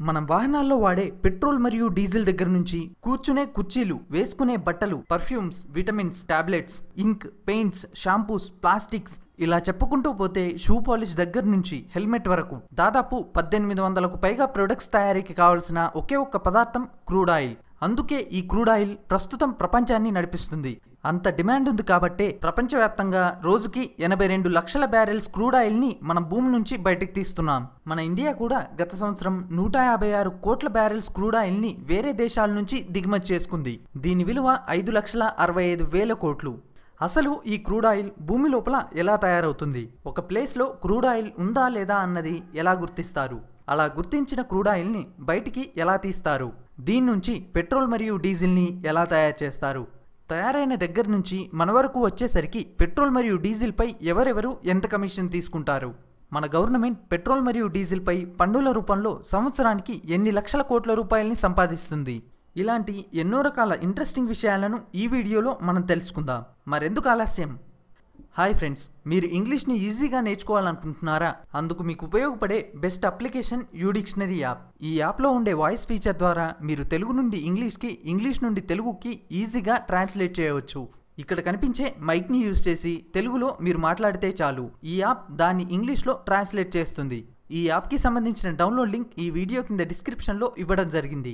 మనం వాహనాల్లో వాడే పెట్రోల్ మరియు డీజిల్ దగ్గర నుంచి కూర్చునే కుర్చీలు వేసుకునే బట్టలు perfumes vitamins tablets ink paints shampoos plastics ఇలా చెప్పుకుంటూ పోతే షూ పాలిష్ దగ్గర నుంచి హెల్మెట్ వరకు దాదాపు పద్దెనిమిది వందలకు పైగా ప్రొడక్ట్స్ తయారీకి కావాల్సిన ఒకే ఒక్క పదార్థం క్రూడ్ ఆయిల్ అందుకే ఈ క్రూడ్ ఆయిల్ ప్రస్తుతం ప్రపంచాన్ని నడిపిస్తుంది అంత డిమాండ్ ఉంది కాబట్టే ప్రపంచవ్యాప్తంగా రోజుకి ఎనభై రెండు లక్షల బ్యారెల్స్ క్రూడ్ ఆయిల్ ని మనం భూమి నుంచి బయటకు తీస్తున్నాం మన ఇండియా కూడా గత సంవత్సరం నూట యాభై ఆరు కోట్ల బ్యారెల్స్ క్రూడ్ ఆయిల్ ని వేరే దేశాల నుంచి దిగుమతి చేసుకుంది దీని విలువ ఐదు లక్షల అరవై ఐదు వేల కోట్లు అసలు ఈ క్రూడ్ ఆయిల్ భూమి లోపల ఎలా తయారవుతుంది ఒక ప్లేస్లో క్రూడ్ ఆయిల్ ఉందా లేదా అన్నది ఎలా గుర్తిస్తారు అలా గుర్తించిన క్రూడ్ ఆయిల్ని బయటికి ఎలా తీస్తారు దీని నుంచి పెట్రోల్ మరియు డీజిల్ని ఎలా తయారు చేస్తారు తయారైన దగ్గర నుంచి మన వరకు వచ్చేసరికి పెట్రోల్ మరియు డీజిల్పై ఎవరెవరు ఎంత కమిషన్ తీసుకుంటారు మన గవర్నమెంట్ పెట్రోల్ మరియు డీజిల్పై పన్నుల రూపంలో సంవత్సరానికి ఎన్ని లక్షల కోట్ల రూపాయల్ని సంపాదిస్తుంది ఇలాంటి ఎన్నో రకాల ఇంట్రెస్టింగ్ విషయాలను ఈ వీడియోలో మనం తెలుసుకుందాం మరెందుకు ఆలస్యం హాయ్ ఫ్రెండ్స్ మీరు ఇంగ్లీష్ని ఈజీగా నేర్చుకోవాలనుకుంటున్నారా అందుకు మీకు ఉపయోగపడే best application U dictionary app ఈ యాప్లో ఉండే వాయిస్ ఫీచర్ ద్వారా మీరు తెలుగు నుండి ఇంగ్లీష్కి ఇంగ్లీష్ నుండి తెలుగుకి ఈజీగా ట్రాన్స్లేట్ చేయవచ్చు ఇక్కడ కనిపించే మైక్ని యూజ్ చేసి తెలుగులో మీరు మాట్లాడితే చాలు ఈ యాప్ దాన్ని ఇంగ్లీష్లో ట్రాన్స్లేట్ చేస్తుంది ఈ యాప్కి సంబంధించిన డౌన్లోడ్ లింక్ ఈ వీడియో కింద డిస్క్రిప్షన్లో ఇవ్వడం జరిగింది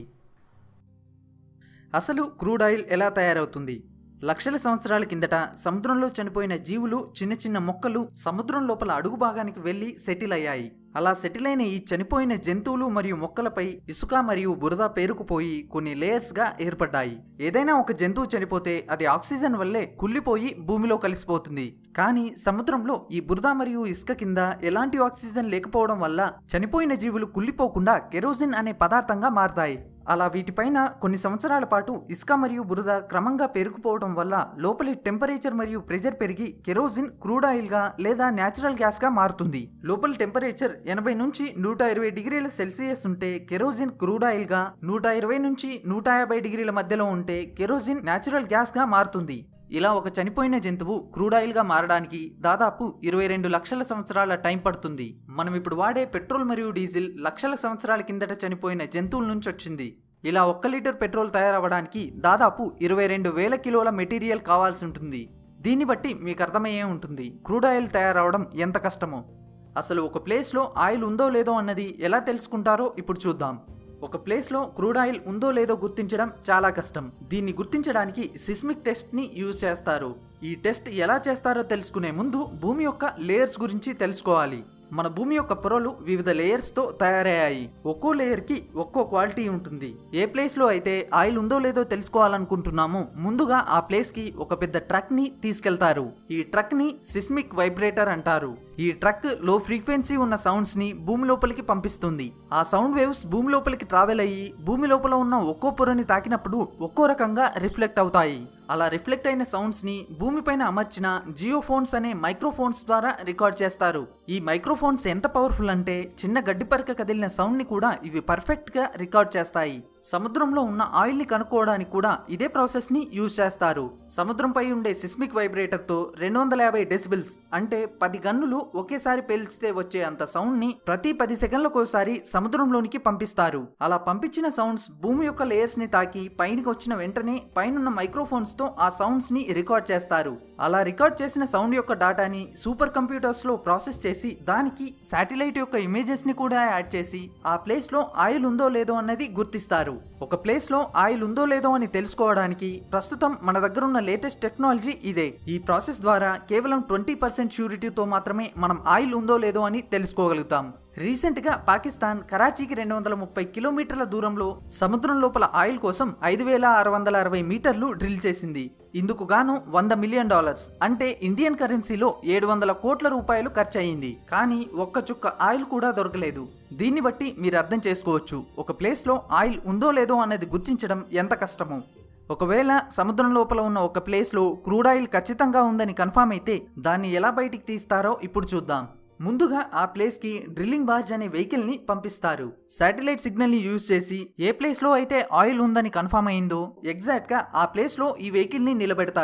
అసలు క్రూడ్ ఆయిల్ ఎలా తయారవుతుంది లక్షల సంవత్సరాల కిందట సముద్రంలో చనిపోయిన జీవులు చిన్న చిన్న మొక్కలు సముద్రం లోపల అడుగు భాగానికి వెళ్లి సెటిల్ అయ్యాయి అలా సెటిల్ అయిన ఈ చనిపోయిన జంతువులు మరియు మొక్కలపై ఇసుక మరియు బురద పేరుకుపోయి కొన్ని లేయర్స్ గా ఏర్పడ్డాయి ఏదైనా ఒక జంతువు చనిపోతే అది ఆక్సిజన్ వల్లే కుళ్ళిపోయి భూమిలో కలిసిపోతుంది కానీ సముద్రంలో ఈ బురద మరియు ఇసుక కింద ఎలాంటి ఆక్సిజన్ లేకపోవడం వల్ల చనిపోయిన జీవులు కుళ్ళిపోకుండా కెరోజిన్ అనే పదార్థంగా మారతాయి అలా వీటిపైన కొన్ని సంవత్సరాల పాటు ఇసుక మరియు బురద క్రమంగా పేరుకుపోవడం వల్ల లోపలి టెంపరేచర్ మరియు ప్రెషర్ పెరిగి కెరోజిన్ క్రూడ్ ఆయిల్ గా లేదా న్యాచురల్ గ్యాస్ గా మారుతుంది లోపలి టెంపరేచర్ ఎనభై నుంచి నూట ఇరవై డిగ్రీల సెల్సియస్ ఉంటే కెరోజిన్ క్రూడ్ ఆయిల్ గా నూట ఇరవై నుంచి నూట యాభై డిగ్రీల మధ్యలో ఉంటే కెరోజిన్ న్యాచురల్ గ్యాస్ గా మారుతుంది ఇలా ఒక చనిపోయిన జంతువు క్రూడ్ ఆయిల్ గా మారడానికి దాదాపు ఇరవై రెండు లక్షల సంవత్సరాల టైం పడుతుంది మనం ఇప్పుడు వాడే పెట్రోల్ మరియు డీజిల్ లక్షల సంవత్సరాల కిందట చనిపోయిన జంతువుల నుంచి వచ్చింది ఇలా ఒక్క లీటర్ పెట్రోల్ తయారవ్వడానికి దాదాపు ఇరవై రెండు వేల కిలోల మెటీరియల్ కావాల్సి ఉంటుంది దీన్ని బట్టి మీకు అర్థమయ్యే ఉంటుంది క్రూడ్ ఆయిల్ తయారవడం ఎంత కష్టమో అసలు ఒక ప్లేస్లో ఆయిల్ ఉందో లేదో అన్నది ఎలా తెలుసుకుంటారో ఇప్పుడు చూద్దాం ఒక ప్లేస్లో క్రూడ్ ఆయిల్ ఉందో లేదో గుర్తించడం చాలా కష్టం దీన్ని గుర్తించడానికి సిస్మిక్ టెస్ట్ని యూజ్ చేస్తారు ఈ టెస్ట్ ఎలా చేస్తారో తెలుసుకునే ముందు భూమి యొక్క లేయర్స్ గురించి తెలుసుకోవాలి మన భూమి యొక్క పొరలు వివిధ లేయర్స్తో తయారయ్యాయి ఒక్కో లేయర్కి ఒక్కో క్వాలిటీ ఉంటుంది ఏ ప్లేస్లో అయితే ఆయిల్ ఉందో లేదో తెలుసుకోవాలనుకుంటున్నామో ముందుగా ఆ ప్లేస్కి ఒక పెద్ద ట్రక్ని తీసుకెళ్తారు ఈ ట్రక్ని సిస్మిక్ వైబ్రేటర్ అంటారు ఈ ట్రక్ లో ఫ్రీక్వెన్సీ ఉన్న సౌండ్స్ ని భూమి లోపలికి పంపిస్తుంది ఆ సౌండ్ వేవ్స్ భూమి లోపలికి ట్రావెల్ అయ్యి భూమి లోపల ఉన్న ఒక్కో పొరని తాకినప్పుడు ఒక్కో రకంగా రిఫ్లెక్ట్ అవుతాయి అలా రిఫ్లెక్ట్ అయిన సౌండ్స్ ని భూమిపైన అమర్చిన జియోఫోన్స్ అనే మైక్రోఫోన్స్ ద్వారా రికార్డ్ చేస్తారు ఈ మైక్రోఫోన్స్ ఎంత పవర్ఫుల్ అంటే చిన్న గడ్డి పరక కదిలిన సౌండ్ ని కూడా ఇవి పర్ఫెక్ట్ గా రికార్డ్ చేస్తాయి సముద్రంలో ఉన్న ఆయిల్ ని కనుక్కోవడానికి కూడా ఇదే ప్రాసెస్ ని యూజ్ చేస్తారు సముద్రంపై ఉండే సిస్మిక్ వైబ్రేటర్ తో రెండు వందల యాభై డెసిబిల్స్ అంటే పది గన్నులు ఒకేసారి పేల్చితే వచ్చే అంత సౌండ్ ని ప్రతి పది సెకండ్లకోసారి సముద్రంలోనికి పంపిస్తారు అలా పంపించిన సౌండ్స్ భూమి యొక్క లేయర్స్ ని తాకి పైనకి వచ్చిన వెంటనే పైనున్న మైక్రోఫోన్స్ తో ఆ సౌండ్స్ ని రికార్డ్ చేస్తారు అలా రికార్డ్ చేసిన సౌండ్ యొక్క డాటాని సూపర్ కంప్యూటర్స్ లో ప్రాసెస్ చేసి దానికి శాటిలైట్ యొక్క ఇమేజెస్ ని కూడా యాడ్ చేసి ఆ ప్లేస్ లో ఆయిల్ ఉందో లేదో అన్నది గుర్తిస్తారు ఒక ప్లేస్ లో ఆయిల్ ఉందో లేదో అని తెలుసుకోవడానికి ప్రస్తుతం మన దగ్గర ఉన్న లేటెస్ట్ టెక్నాలజీ ఇదే ఈ ప్రాసెస్ ద్వారా కేవలం ట్వంటీ పర్సెంట్ ష్యూరిటీతో మాత్రమే మనం ఆయిల్ ఉందో లేదో అని తెలుసుకోగలుగుతాం రీసెంట్ గా పాకిస్తాన్ కరాచీకి రెండు వందల ముప్పై కిలోమీటర్ల దూరంలో సముద్రం లోపల ఆయిల్ కోసం ఐదు వేల ఆరు వందల అరవై మీటర్లు డ్రిల్ చేసింది ఇందుకు గాను వంద మిలియన్ డాలర్స్ అంటే ఇండియన్ కరెన్సీలో ఏడు వందల కోట్ల రూపాయలు ఖర్చు అయింది కానీ ఒక్క చుక్క ఆయిల్ కూడా దొరకలేదు దీన్ని బట్టి మీరు అర్థం చేసుకోవచ్చు ఒక ప్లేస్లో ఆయిల్ ఉందో లేదో అనేది గుర్తించడం ఎంత కష్టమో ఒకవేళ సముద్రం లోపల ఉన్న ఒక ప్లేస్లో క్రూడ్ ఆయిల్ ఖచ్చితంగా ఉందని కన్ఫామ్ అయితే దాన్ని ఎలా బయటికి తీస్తారో ఇప్పుడు చూద్దాం ముందుగా ఆ ప్లేస్ కి డ్రిల్లింగ్ బార్జ్ అనే వెహికల్ ని పంపిస్తారు శాటిలైట్ సిగ్నల్ ని యూజ్ చేసి ఏ ప్లేస్ లో అయితే ఆయిల్ ఉందని కన్ఫర్మ్ అయిందో ఎగ్జాక్ట్ గా ఆ ప్లేస్ లో ఈ వెహికల్ ని నిలబెడతారు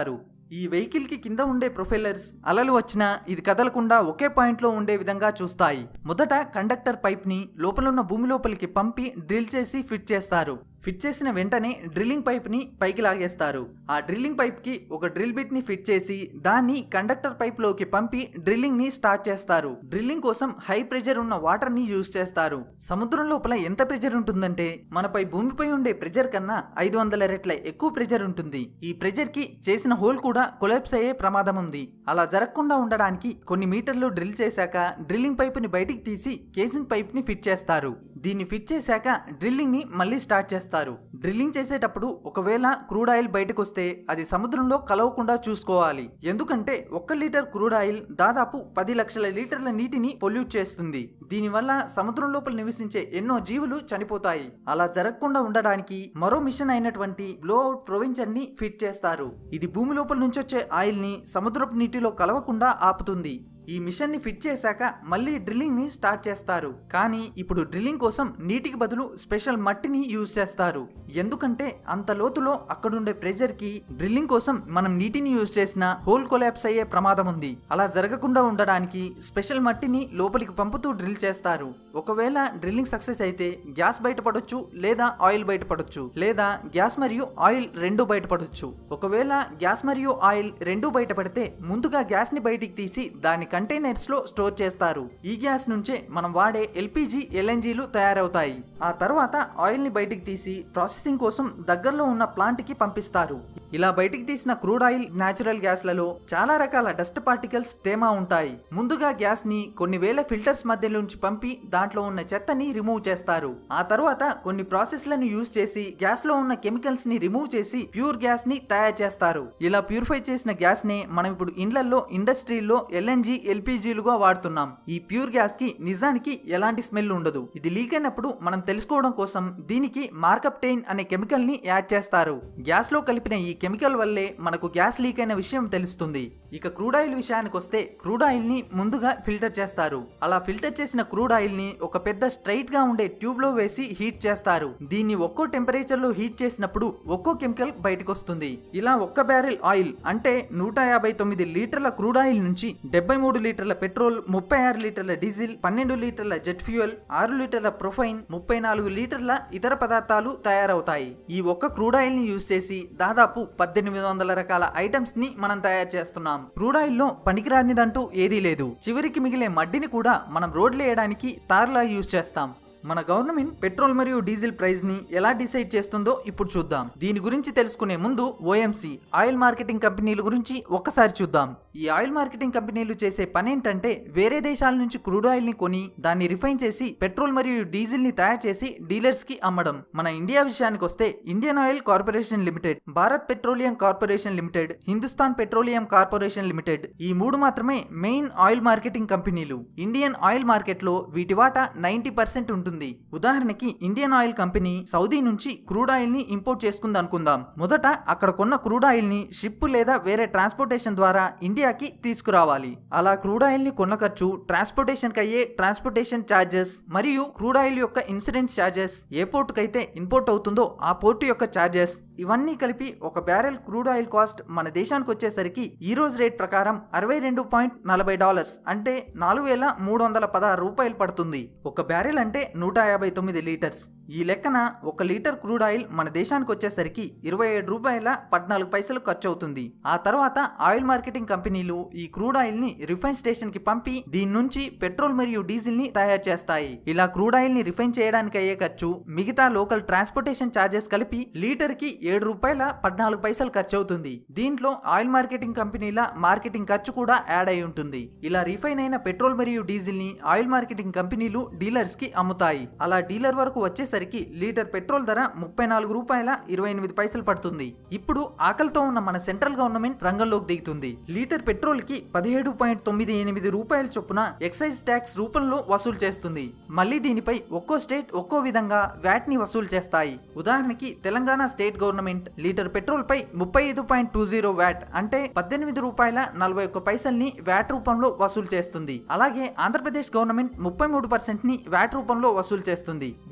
ఈ వెహికల్ కి కింద ఉండే ప్రొఫైలర్స్ అలలు వచ్చినా ఇది కదలకుండా ఒకే పాయింట్ లో ఉండే విధంగా చూస్తాయి మొదట కండక్టర్ పైప్ ని లోపలున్న భూమి లోపలికి పంపి డ్రిల్ చేసి ఫిట్ చేస్తారు ఫిట్ చేసిన వెంటనే డ్రిల్లింగ్ పైప్ ని పైకి లాగేస్తారు ఆ డ్రిల్లింగ్ పైప్ కి ఒక డ్రిల్ బిట్ ని ఫిట్ చేసి దాన్ని కండక్టర్ పైప్ లోకి పంపి డ్రిల్లింగ్ ని స్టార్ట్ చేస్తారు డ్రిల్లింగ్ కోసం హై ప్రెషర్ ఉన్న వాటర్ ని యూజ్ చేస్తారు సముద్రం లోపల ఎంత ప్రెషర్ ఉంటుందంటే మనపై భూమిపై ఉండే ప్రెషర్ కన్నా ఐదు వందల రెట్ల ఎక్కువ ప్రెషర్ ఉంటుంది ఈ ప్రెషర్ కి చేసిన హోల్ కూడా కొలాప్స్ అయ్యే ప్రమాదం ఉంది అలా జరగకుండా ఉండడానికి కొన్ని మీటర్లు డ్రిల్ చేశాక డ్రిల్లింగ్ పైప్ ని బయటికి తీసి కేసింగ్ పైప్ ని ఫిట్ చేస్తారు దీన్ని ఫిట్ చేశాక డ్రిల్లింగ్ ని మళ్ళీ స్టార్ట్ చేస్తారు డ్రిల్లింగ్ చేసేటప్పుడు ఒకవేళ క్రూడ్ ఆయిల్ బయటకు వస్తే అది సముద్రంలో కలవకుండా చూసుకోవాలి ఎందుకంటే ఒక్క లీటర్ క్రూడ్ ఆయిల్ దాదాపు పది లక్షల లీటర్ల నీటిని పొల్యూట్ చేస్తుంది దీనివల్ల సముద్రం లోపల నివసించే ఎన్నో జీవులు చనిపోతాయి అలా జరగకుండా ఉండడానికి మరో మిషన్ అయినటువంటి బ్లోఅవుట్ ప్రొవెంచర్ ని ఫిట్ చేస్తారు ఇది భూమి లోపల నుంచి వచ్చే ఆయిల్ ని సముద్రపు నీటిలో కలవకుండా ఆపుతుంది ఈ మిషన్ ని ఫిట్ చేశాక మళ్ళీ డ్రిల్లింగ్ ని స్టార్ట్ చేస్తారు కానీ ఇప్పుడు డ్రిల్లింగ్ కోసం నీటికి బదులు స్పెషల్ మట్టిని యూజ్ చేస్తారు ఎందుకంటే అంత లోతులో అక్కడుండే ప్రెజర్ కి డ్రిల్లింగ్ కోసం మనం నీటిని యూజ్ చేసిన హోల్ కొలాప్స్ అయ్యే ప్రమాదం ఉంది అలా జరగకుండా ఉండడానికి స్పెషల్ మట్టిని లోపలికి పంపుతూ డ్రిల్ చేస్తారు ఒకవేళ డ్రిల్లింగ్ సక్సెస్ అయితే గ్యాస్ బయటపడొచ్చు లేదా ఆయిల్ బయటపడొచ్చు లేదా గ్యాస్ మరియు ఆయిల్ రెండు బయటపడొచ్చు ఒకవేళ గ్యాస్ మరియు ఆయిల్ రెండు బయటపడితే ముందుగా గ్యాస్ ని బయటికి తీసి దాని కంటైనర్స్ లో స్టోర్ చేస్తారు ఈ గ్యాస్ నుంచే మనం వాడే ఎల్పిజి ఎల్ఎన్జీలు తయారవుతాయి ఆ తర్వాత ఆయిల్ ని బయటికి తీసి ప్రాసెసింగ్ కోసం దగ్గరలో ఉన్న ప్లాంట్ కి పంపిస్తారు ఇలా బయటికి తీసిన క్రూడ్ ఆయిల్ న్యాచురల్ గ్యాస్లలో చాలా రకాల డస్ట్ పార్టికల్స్ తేమ ఉంటాయి ముందుగా గ్యాస్ ని కొన్ని వేల ఫిల్టర్స్ మధ్య నుంచి పంపి దాంట్లో ఉన్న చెత్తని రిమూవ్ చేస్తారు ఆ తర్వాత కొన్ని ప్రాసెస్లను యూజ్ చేసి గ్యాస్ లో ఉన్న కెమికల్స్ ని రిమూవ్ చేసి ప్యూర్ గ్యాస్ ని తయారు చేస్తారు ఇలా ప్యూరిఫై చేసిన గ్యాస్ ని మనం ఇప్పుడు ఇండ్లలో ఇండస్ట్రీల్లో ఎల్ఎన్జి ఎల్పిజీలుగా వాడుతున్నాం ఈ ప్యూర్ గ్యాస్ కి నిజానికి ఎలాంటి స్మెల్ ఉండదు ఇది లీక్ అయినప్పుడు మనం తెలుసుకోవడం కోసం దీనికి మార్కప్ టెయిన్ అనే కెమికల్ ని యాడ్ చేస్తారు గ్యాస్ లో కలిపిన ఈ కెమికల్ వల్లే మనకు గ్యాస్ లీక్ అయిన విషయం తెలుస్తుంది ఇక క్రూడ్ ఆయిల్ విషయానికి వస్తే క్రూడ్ ఆయిల్ ని ముందుగా ఫిల్టర్ చేస్తారు అలా ఫిల్టర్ చేసిన క్రూడ్ ఆయిల్ ని ఒక పెద్ద స్ట్రైట్ గా ఉండే ట్యూబ్ లో వేసి హీట్ చేస్తారు దీన్ని ఒక్కో టెంపరేచర్ లో హీట్ చేసినప్పుడు ఒక్కో కెమికల్ బయటకు వస్తుంది ఇలా ఒక్క బ్యారెల్ ఆయిల్ అంటే నూట యాభై తొమ్మిది లీటర్ల క్రూడ్ ఆయిల్ నుంచి డెబ్బై మూడు లీటర్ల పెట్రోల్ ముప్పై ఆరు లీటర్ల డీజిల్ పన్నెండు లీటర్ల జెట్ ఫ్యూయల్ ఆరు లీటర్ల ప్రొఫైన్ ముప్పై నాలుగు లీటర్ల ఇతర పదార్థాలు తయారవుతాయి ఈ ఒక్క క్రూడ్ ఆయిల్ ని యూజ్ చేసి దాదాపు పద్దెనిమిది వందల రకాల ఐటమ్స్ ని మనం తయారు చేస్తున్నాం క్రూడ్ ఆయిల్ లో పనికిరానిదంటూ ఏదీ లేదు చివరికి మిగిలే మడ్డిని కూడా మనం రోడ్లు వేయడానికి తార్లా యూజ్ చేస్తాం మన గవర్నమెంట్ పెట్రోల్ మరియు డీజిల్ ప్రైస్ ని ఎలా డిసైడ్ చేస్తుందో ఇప్పుడు చూద్దాం దీని గురించి తెలుసుకునే ముందు ఓఎంసి ఆయిల్ మార్కెటింగ్ కంపెనీల గురించి ఒక్కసారి చూద్దాం ఈ ఆయిల్ మార్కెటింగ్ కంపెనీలు చేసే పని ఏంటంటే వేరే దేశాల నుంచి క్రూడ్ ఆయిల్ ని కొని దాన్ని రిఫైన్ చేసి పెట్రోల్ మరియు డీజిల్ ని తయారు చేసి డీలర్స్ కి అమ్మడం మన ఇండియా విషయానికి వస్తే Indian oil corporation limited Bharat petroleum corporation limited Hindustan petroleum corporation limited ఈ మూడు మాత్రమే మెయిన్ ఆయిల్ మార్కెటింగ్ కంపెనీలు ఇండియన్ ఆయిల్ మార్కెట్ లో వీటి వాటా నైన్టీ పర్సెంట్ ఉంటుంది ఉదాహరణకి ఇండియన్ ఆయిల్ కంపెనీ సౌదీ నుంచి క్రూడ్ ఆయిల్ ని ఇంపోర్ట్ చేసుకుంది అనుకుందాం మొదట అక్కడ కొన్న క్రూడ్ ఆయిల్ ని షిప్ లేదా వేరే ట్రాన్స్పోర్టేషన్ ద్వారా ఇండియాకి తీసుకురావాలి అలా క్రూడ్ ఆయిల్ ని కొన్న ఖర్చు ట్రాన్స్పోర్టేషన్ కి అయ్యే ట్రాన్స్పోర్టేషన్ ఛార్జెస్ మరియు క్రూడ్ ఆయిల్ యొక్క ఇన్సూరెన్స్ ఛార్జెస్ ఏ పోర్టుకు అయితే ఇంపోర్ట్ అవుతుందో ఆ పోర్టు యొక్క ఛార్జెస్ ఇవన్నీ కలిపి ఒక బ్యారెల్ క్రూడ్ ఆయిల్ కాస్ట్ మన దేశానికి వచ్చేసరికి ఈ రోజు రేట్ ప్రకారం అరవై రెండు పాయింట్ నలభై డాలర్స్ అంటే నాలుగు వేల మూడు వందల పదహారు రూపాయలు పడుతుంది ఒక బ్యారెల్ అంటే నూట యాభై తొమ్మిది లీటర్స్ ఈ లెక్కన ఒక లీటర్ క్రూడ్ ఆయిల్ మన దేశానికి వచ్చేసరికి ఇరవై ఏడు రూపాయల పద్నాలుగు పైసలు ఖర్చు అవుతుంది ఆ తర్వాత ఆయిల్ మార్కెటింగ్ కంపెనీలు ఈ క్రూడ్ ఆయిల్ ని రిఫైన్ స్టేషన్ కి పంపి దీని నుంచి పెట్రోల్ మరియు డీజిల్ ని తయారు చేస్తాయి ఇలా క్రూడ్ ఆయిల్ ని రిఫైన్ చేయడానికి అయ్యే ఖర్చు మిగతా లోకల్ ట్రాన్స్పోర్టేషన్ ఛార్జెస్ కలిపి లీటర్ కి ఏడు రూపాయల పద్నాలుగు పైసలు ఖర్చు అవుతుంది దీంట్లో ఆయిల్ మార్కెటింగ్ కంపెనీల మార్కెటింగ్ ఖర్చు కూడా యాడ్ అయి ఉంటుంది ఇలా రిఫైన్ అయిన పెట్రోల్ మరియు డీజిల్ ని ఆయిల్ మార్కెటింగ్ కంపెనీలు డీలర్స్ కి అమ్ముతాయి అలా డీలర్ వరకు వచ్చేసరికి లీటర్ పెట్రోల్ ధర ముప్పై నాలుగు రూపాయల ఇరవై ఎనిమిది పైసలు పడుతుంది ఇప్పుడు ఆకలితో ఉన్న మన సెంట్రల్ గవర్నమెంట్ రంగంలోకి దిగుతుంది లీటర్ పెట్రోల్ కి పదిహేడు పాయింట్ తొమ్మిది ఎనిమిది రూపాయల చొప్పున ఎక్సైజ్ ట్యాక్స్ రూపంలో వసూలు చేస్తుంది మళ్ళీ దీనిపై ఒక్కో స్టేట్ ఒక్కో విధంగా వ్యాట్ ని వసూలు చేస్తాయి ఉదాహరణకి Telangana state government litre petrol పై ముప్పై ఐదు పాయింట్ టూ జీరో వ్యాట్ అంటే పద్దెనిమిది రూపాయల నలభై ఒక్క పైసల్ని వ్యాట్ రూపంలో వసూలు చేస్తుంది అలాగే ఆంధ్రప్రదేశ్ గవర్నమెంట్ ముప్పై మూడు పర్సెంట్ ని వ్యాట్ రూపంలో వసూలు చేస్తుంది వీటితో పాటు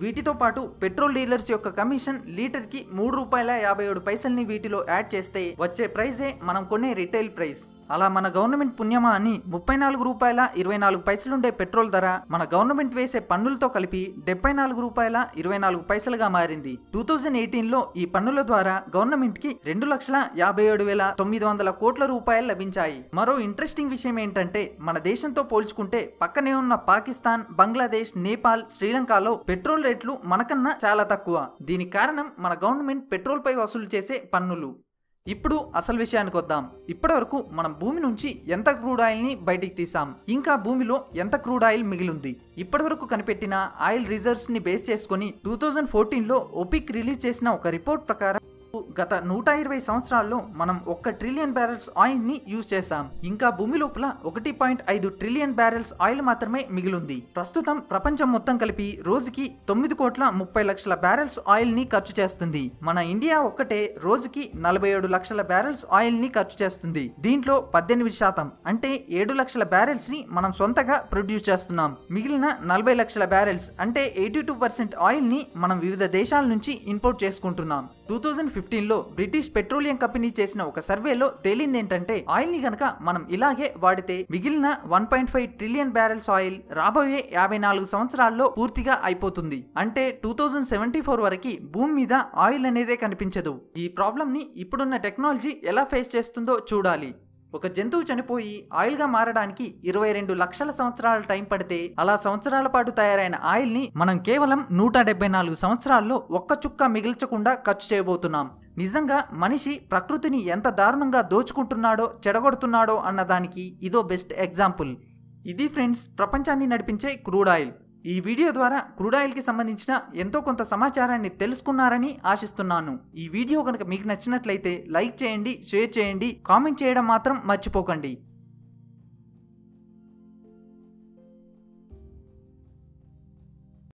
పాటు పెట్రోల్ డీలర్స్ యొక్క కమిషన్ లీటర్ కి మూడు రూపాయల యాభై ఏడు పైసల్ని వీటిలో యాడ్ చేస్తే వచ్చే ప్రైజే మనం కొనే రిటైల్ ప్రైస్ అలా మన గవర్నమెంట్ పుణ్యమా అని ముప్పై నాలుగు రూపాయల ఇరవై నాలుగు పైసలుండే పెట్రోల్ ధర మన గవర్నమెంట్ వేసే పన్నులతో కలిపి డెబ్బై నాలుగు రూపాయల ఇరవై నాలుగు పైసలుగా మారింది టూ థౌజండ్ ఎయిటీన్ లో ఈ పన్నుల ద్వారా గవర్నమెంట్ కి రెండు లక్షల యాభై ఏడు వేల తొమ్మిది వందల కోట్ల రూపాయలు లభించాయి మరో ఇంట్రెస్టింగ్ విషయం ఏంటంటే మన దేశంతో పోల్చుకుంటే పక్కనే ఉన్న పాకిస్తాన్ బంగ్లాదేశ్ నేపాల్ శ్రీలంకలో పెట్రోల్ రేట్లు మనకన్నా చాలా తక్కువ దీనికి కారణం మన గవర్నమెంట్ పెట్రోల్ పై వసూలు చేసే పన్నులు ఇప్పుడు అసలు విషయానికి వద్దాం ఇప్పటివరకు మనం భూమి నుంచి ఎంత క్రూడ్ ఆయిల్ ని బయటికి తీసాం ఇంకా భూమిలో ఎంత క్రూడ్ ఆయిల్ మిగిలింది ఇప్పటివరకు కనిపెట్టిన ఆయిల్ రిజర్వ్స్ ని బేస్ చేసుకుని టూ థౌజండ్ ఫోర్టీన్ లో ఒపిక్ రిలీజ్ చేసిన ఒక రిపోర్ట్ ప్రకారం గత నూట ఇరవై సంవత్సరాల్లో మనం ఒక్క ట్రిలియన్ బ్యారెల్స్ ఆయిల్ ని యూజ్ చేశాం ఇంకా భూమి లోపల ఒకటి పాయింట్ ఐదు ట్రిలియన్ బ్యారెల్స్ ఆయిల్ మాత్రమే మిగిలింది ప్రస్తుతం ప్రపంచం మొత్తం కలిపి రోజుకి తొమ్మిది కోట్ల ముప్పై లక్షల బ్యారెల్స్ ఆయిల్ ని ఖర్చు చేస్తుంది మన ఇండియా ఒక్కటే రోజుకి నలభై ఏడు లక్షల బ్యారెల్స్ ఆయిల్ ని ఖర్చు చేస్తుంది దీంట్లో పద్దెనిమిది శాతం అంటే ఏడు లక్షల బ్యారెల్స్ ని మనం సొంతగా ప్రొడ్యూస్ చేస్తున్నాం మిగిలిన నలభై లక్షల బ్యారెల్స్ అంటే ఎయిటీ టూ పర్సెంట్ ఆయిల్ ని మనం వివిధ దేశాల నుంచి ఇంపోర్ట్ చేసుకుంటున్నాం టూ థౌజండ్ ఫిఫ్టీన్లో బ్రిటిష్ పెట్రోలియం కంపెనీ చేసిన ఒక సర్వేలో తేలింది ఏంటంటే ఆయిల్ ని గనక మనం ఇలాగే వాడితే మిగిలిన one point five trillion barrels oil రాబోయే యాభై నాలుగు సంవత్సరాల్లో పూర్తిగా అయిపోతుంది అంటే టూ థౌజండ్ సెవెంటీ ఫోర్ వరకు భూమి మీద ఆయిల్ అనేదే కనిపించదు ఈ ప్రాబ్లం ని ఇప్పుడున్న టెక్నాలజీ ఎలా ఫేస్ చేస్తుందో చూడాలి ఒక జంతువు చనిపోయి ఆయిల్ గా మారడానికి ఇరవై రెండు లక్షల సంవత్సరాల టైం పడితే అలా సంవత్సరాల పాటు తయారైన ఆయిల్ ని మనం కేవలం నూట డెబ్బై నాలుగు సంవత్సరాల్లో ఒక్క చుక్క మిగిల్చకుండా ఖర్చు చేయబోతున్నాం నిజంగా మనిషి ప్రకృతిని ఎంత దారుణంగా దోచుకుంటున్నాడో చెడగొడుతున్నాడో అన్నదానికి ఇదో బెస్ట్ ఎగ్జాంపుల్ ఇది ఫ్రెండ్స్ ప్రపంచాన్ని నడిపించే క్రూడ్ ఆయిల్ ఈ వీడియో ద్వారా క్రూడ్ ఆయిల్కి సంబంధించిన ఎంతో కొంత సమాచారాన్ని తెలుసుకున్నారని ఆశిస్తున్నాను ఈ వీడియో కనుక మీకు నచ్చినట్లయితే లైక్ చేయండి షేర్ చేయండి కామెంట్ చేయడం మాత్రం మర్చిపోకండి